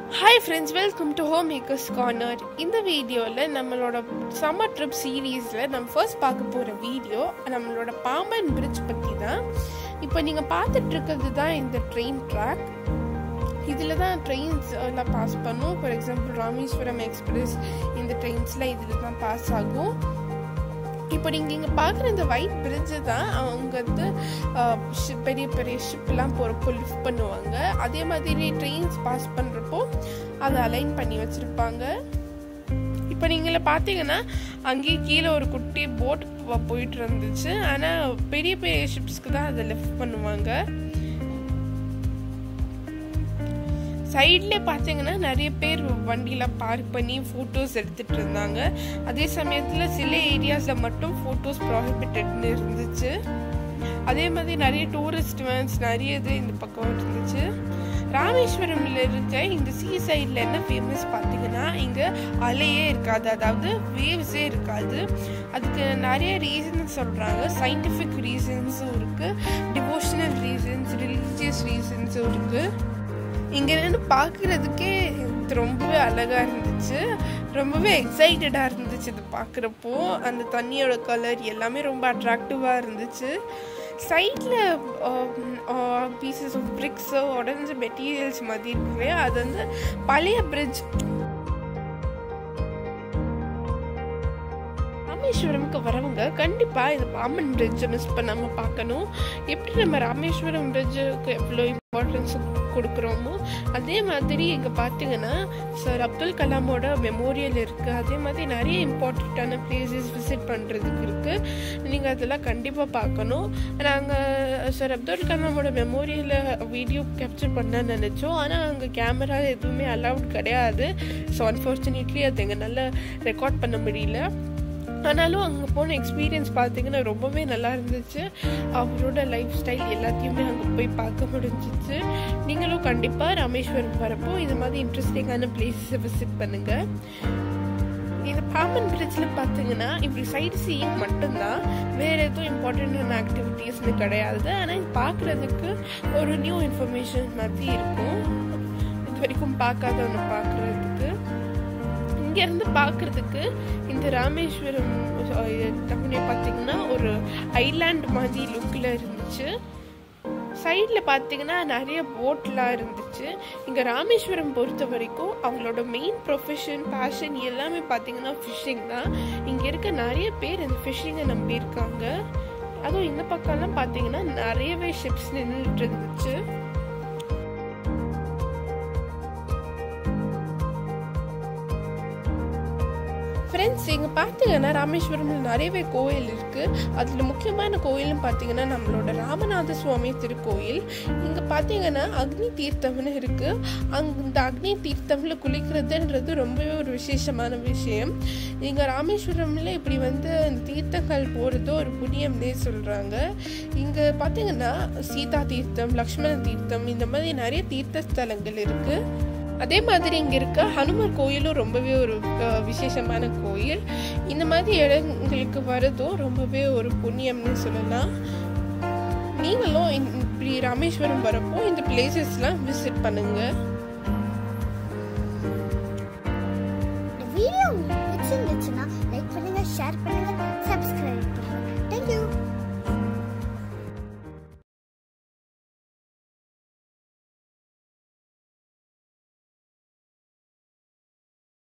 hi friends welcome to home makers corner இந்த வீடியோவில் நம்மளோட சம்மர் ட்ரிப் சீரீஸில் நம்ம ஃபர்ஸ்ட் பார்க்க போகிற வீடியோ நம்மளோட பாம்பன் பிரிட்ஜ் பற்றி தான் இப்போ நீங்கள் பார்த்துட்டு இருக்கிறது தான் இந்த ட்ரெயின் ட்ராக் இதில் தான் ட்ரெயின்ஸ் எல்லாம் பாஸ் பண்ணும் ஃபார் எக்ஸாம்பிள் ராமேஸ்வரம் எக்ஸ்பிரஸ் இந்த ட்ரெயின்ஸ்லாம் இதில் தான் பாஸ் ஆகும் இப்போ நீங்கள் இங்கே பார்க்குற இந்த ஒயிட் பிரிட்ஜு தான் அவங்க வந்து அஹ், ship- பெரிய பெரிய ஷிப்லாம் போகிறப்போ லிஃப்ட் பண்ணுவாங்க அதே மாதிரி ட்ரெயின்ஸ் பாஸ் பண்ணுறப்போ அதை அலைன் பண்ணி வச்சுருப்பாங்க இப்போ நீங்கள பார்த்தீங்கன்னா அங்கேயே கீழே ஒரு குட்டி போட் போயிட்டு இருந்துச்சு ஆனால் பெரிய பெரிய ஷிப்ஸ்க்கு தான் அதை லிஃப்ட் பண்ணுவாங்க சைட்ல பார்த்தீங்கன்னா நிறைய பேர் வண்டியெலாம் பார்க் பண்ணி ஃபோட்டோஸ் எடுத்துட்டு இருந்தாங்க அதே சமயத்தில் சில ஏரியாஸில் மட்டும் ஃபோட்டோஸ் ப்ராஹிபிட்டட்னு இருந்துச்சு அதே மாதிரி நிறைய டூரிஸ்ட் வேன்ஸ் நிறைய இது இந்த பக்கம் இருந்துச்சு ராமேஸ்வரம்ல இருக்க இந்த சீ சைடில் என்ன ஃபேமஸ் பார்த்தீங்கன்னா இங்கே அலையே இருக்காது அதாவது வேவ்ஸே இருக்காது அதுக்கு நிறைய ரீசன்ஸ் சொல்கிறாங்க சயின்டிஃபிக் ரீசன்ஸும் இருக்குது டிவோஷனல் ரீசன்ஸ் ரிலீஜியஸ் ரீசன்ஸும் இருக்குது இங்க இருந்து பார்க்கறதுக்கே இது ரொம்பவே அழகா இருந்துச்சு ரொம்பவே எக்ஸைட்டடா இருந்துச்சு இது பார்க்குறப்போ அந்த தண்ணியோட கலர் எல்லாமே ரொம்ப அட்ராக்டிவா இருந்துச்சு சைடில் பீசஸ் ஆஃப் பிரிக்ஸோ உடஞ்ச மெட்டீரியல்ஸ் மாதிரி இருக்கு இல்லையா அது வந்து பழைய பிரிட்ஜ் ராமேஸ்வரம்க்கு வரவங்க கண்டிப்பாக இந்த பாம்பன் பிரிட்ஜை மிஸ் பண்ணாமல் பார்க்கணும் எப்படி நம்ம ராமேஸ்வரம் பிரிட்ஜுக்கு எவ்வளோ இம்பார்ட்டன்ஸ் கொடுக்குறோமோ அதே மாதிரி இங்கே பார்த்தீங்கன்னா சார் அப்துல் கலாமோட மெமோரியல் இருக்குது அதே மாதிரி நிறைய இம்பார்ட்டண்ட்டான பிளேசஸ் விசிட் பண்ணுறதுக்கு இருக்குது நீங்கள் அதெல்லாம் கண்டிப்பாக பார்க்கணும் நாங்கள் சார் அப்துல் கலாமோட மெமோரியலை வீடியோ கேப்சர் பண்ண நினச்சோம் ஆனால் அங்கே கேமரா எதுவுமே அலவுட் கிடையாது ஸோ அன்ஃபார்ச்சுனேட்லி அது எங்களால் ரெக்கார்ட் பண்ண முடியல ஆனாலும் அங்கே போன எக்ஸ்பீரியன்ஸ் பார்த்தீங்கன்னா ரொம்பவே நல்லா இருந்துச்சு அவரோட லைஃப் ஸ்டைல் எல்லாத்தையுமே அங்கே போய் பார்க்க முடிஞ்சிச்சு நீங்களும் கண்டிப்பாக ராமேஸ்வரம் வரப்போ இது மாதிரி இன்ட்ரெஸ்டிங்கான பிளேஸஸை விசிட் பண்ணுங்கள் இந்த பாம்பன் பிரிட்ஜில் பார்த்தீங்கன்னா இப்படி சைட் சீயிங் மட்டும்தான் வேறு எதுவும் இம்பார்ட்டண்டான ஆக்டிவிட்டீஸ்னு கிடையாது ஆனால் பார்க்குறதுக்கு ஒரு நியூ இன்ஃபர்மேஷன் மாதிரி இருக்கும் இது வரைக்கும் பார்க்காதவங்க பார்க்குறதுக்கு இங்க இருந்து பார்க்கிறதுக்கு இந்த ராமேஸ்வரம் டவுனே பார்த்தீங்கன்னா ஒரு ஐலாண்ட் மாதிரி லுக்கில் இருந்துச்சு சைடில் பார்த்தீங்கன்னா நிறைய போட்லாம் இருந்துச்சு இங்கே ராமேஸ்வரம் பொறுத்த வரைக்கும் அவங்களோட மெயின் ப்ரொஃபஷன் பேஷன் எல்லாமே பார்த்தீங்கன்னா ஃபிஷ்ஷிங் தான் இங்கே இருக்க நிறைய பேர் இந்த ஃபிஷ்ஷிங்கை நம்பி இருக்காங்க அதுவும் இந்த பக்கம்லாம் பார்த்தீங்கன்னா நிறையவே ஷிப்ஸ் நின்றுட்டு இருந்துச்சு ஃப்ரெண்ட்ஸ் இங்கே பார்த்தீங்கன்னா ராமேஸ்வரமில் நிறையவே கோயில் இருக்குது அதில் முக்கியமான கோயில்னு பார்த்தீங்கன்னா நம்மளோட ராமநாத சுவாமி திருக்கோயில் இங்கே பார்த்தீங்கன்னா அக்னி தீர்த்தம்னு இருக்குது அங் இந்த அக்னி தீர்த்தமில் குளிக்கிறதுன்றது ரொம்பவே ஒரு விசேஷமான விஷயம் இங்கே ராமேஸ்வரமில் இப்படி வந்து இந்த தீர்த்தங்கள் போகிறது ஒரு புண்ணியம்னே சொல்கிறாங்க இங்கே பார்த்தீங்கன்னா சீதா தீர்த்தம் லக்ஷ்மண தீர்த்தம் இந்த மாதிரி நிறைய தீர்த்த ஸ்தலங்கள் இருக்குது அதே மாதிரி இங்கே இருக்க ஹனுமர் கோயிலும் ரொம்பவே ஒரு அஹ், விசேஷமான கோயில் இந்த மாதிரி இடங்களுக்கு வரதும் ரொம்பவே ஒரு புண்ணியம்னு சொல்லலாம் நீங்களும் இந்த- இப்படி ராமேஸ்வரம் வரப்போ இந்த பிளேசஸ்லாம் விசிட் பண்ணுங்கள்